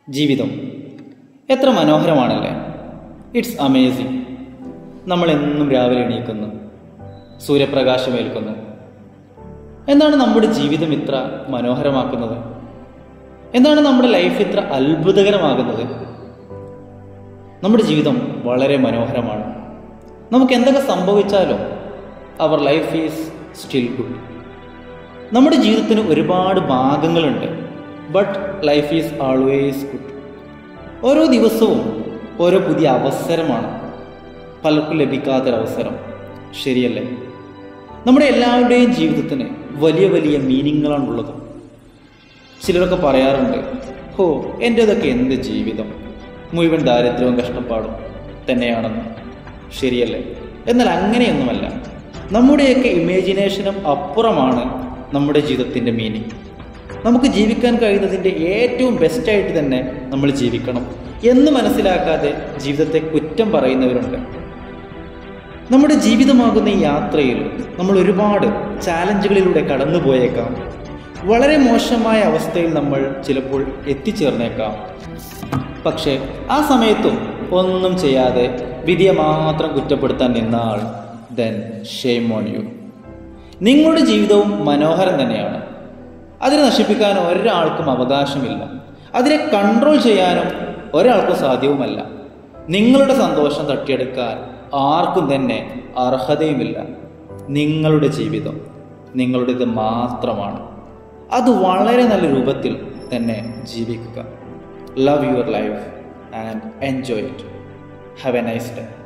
ജീവിതം എത്ര മനോഹരമാണല്ലേ it's amazing നമ്മൾ എന്നും രാവിലെ എണീക്കുന്നു സൂര്യപ്രകാശമേൽക്കുന്നു എന്താണ് നമ്മുടെ ജീവിതം ഇത്ര മനോഹരമാക്കുന്നത് എന്താണ് നമ്മുടെ ലൈഫ് ഇത്ര അത്ഭുതകരമാകുന്നത് നമ്മുടെ ജീവിതം വളരെ മനോഹരമാണ് നമുക്ക് എന്തൊക്കെ സംഭവിച്ചാലും അവർ ലൈഫ് ഈസ് സ്റ്റിൽ ഗുഡ് നമ്മുടെ ജീവിതത്തിന് ഒരുപാട് ഭാഗങ്ങളുണ്ട് but life is always good ഓരോ ദിവസവും ഓരോ പുതിയ അവസരമാണ് പലർക്കും ലഭിക്കാത്തൊരവസരം ശരിയല്ലേ നമ്മുടെ എല്ലാവരുടെയും ജീവിതത്തിന് വലിയ വലിയ മീനിങ്ങുകളാണുള്ളത് ചിലരൊക്കെ പറയാറുണ്ട് ഹോ എൻ്റേതൊക്കെ എന്ത് ജീവിതം മുഴുവൻ ദാരിദ്ര്യവും കഷ്ടപ്പാടും തന്നെയാണെന്ന് ശരിയല്ലേ എന്നാൽ അങ്ങനെയൊന്നുമല്ല നമ്മുടെയൊക്കെ ഇമാജിനേഷനും അപ്പുറമാണ് നമ്മുടെ ജീവിതത്തിൻ്റെ മീനിങ് നമുക്ക് ജീവിക്കാൻ കഴിയുന്നതിൻ്റെ ഏറ്റവും ബെസ്റ്റായിട്ട് തന്നെ നമ്മൾ ജീവിക്കണം എന്ന് മനസ്സിലാക്കാതെ ജീവിതത്തെ കുറ്റം പറയുന്നവരുണ്ട് നമ്മുടെ ജീവിതമാകുന്ന ഈ യാത്രയിൽ നമ്മൾ ഒരുപാട് ചാലഞ്ചുകളിലൂടെ കടന്നു പോയേക്കാം വളരെ മോശമായ അവസ്ഥയിൽ നമ്മൾ ചിലപ്പോൾ എത്തിച്ചേർന്നേക്കാം പക്ഷേ ആ സമയത്തും ഒന്നും ചെയ്യാതെ വിധിയെ മാത്രം കുറ്റപ്പെടുത്താൻ നിന്ന ആൾ ദെൻ ഷെയിം ഓൺ യു നിങ്ങളുടെ ജീവിതവും മനോഹരം തന്നെയാണ് അതിനെ നശിപ്പിക്കാൻ ഒരാൾക്കും അവകാശമില്ല അതിനെ കൺട്രോൾ ചെയ്യാനും ഒരാൾക്കും സാധ്യവുമല്ല നിങ്ങളുടെ സന്തോഷം തട്ടിയെടുക്കാൻ ആർക്കും തന്നെ അർഹതയുമില്ല നിങ്ങളുടെ ജീവിതം നിങ്ങളുടേത് മാത്രമാണ് അത് വളരെ നല്ല രൂപത്തിൽ തന്നെ ജീവിക്കുക love your life and enjoy it have a nice day